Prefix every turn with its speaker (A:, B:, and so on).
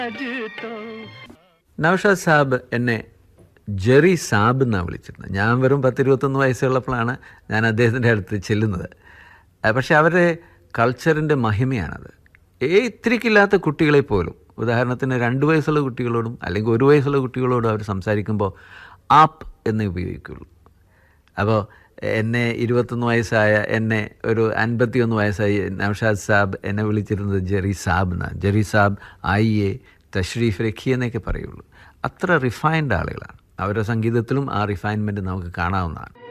A: നൗഷാദ് സാബ് എന്നെ ജെറി സാബ് എന്നാണ് വിളിച്ചിരുന്നത് ഞാൻ വെറും പത്തിരുപത്തൊന്ന് വയസ്സുള്ളപ്പോഴാണ് ഞാൻ അദ്ദേഹത്തിൻ്റെ അടുത്ത് ചെല്ലുന്നത് ആ, പക്ഷേ അവരുടെ കൾച്ചറിൻ്റെ മഹിമയാണത് ഏ ഇത്തിരിക്കില്ലാത്ത കുട്ടികളെ പോലും ഉദാഹരണത്തിന് രണ്ട് വയസ്സുള്ള കുട്ടികളോടും അല്ലെങ്കിൽ ഒരു വയസ്സുള്ള കുട്ടികളോടും അവർ സംസാരിക്കുമ്പോൾ ആപ്പ് എന്നേ ഉപയോഗിക്കുള്ളൂ അപ്പോൾ എന്നെ ഇരുപത്തൊന്ന് വയസ്സായ എന്നെ ഒരു അൻപത്തിയൊന്ന് വയസ്സായി നൗഷാദ് സാബ് എന്നെ വിളിച്ചിരുന്നത് ജെറി സാബ് എന്നാണ് ജെറി സാബ് ഐ എ തഷ്രീഫ് രഖി എന്നൊക്കെ പറയുള്ളൂ അത്ര റിഫൈൻഡ് ആളുകളാണ് അവരുടെ സംഗീതത്തിലും ആ റിഫൈൻമെൻറ്റ് നമുക്ക് കാണാവുന്നതാണ്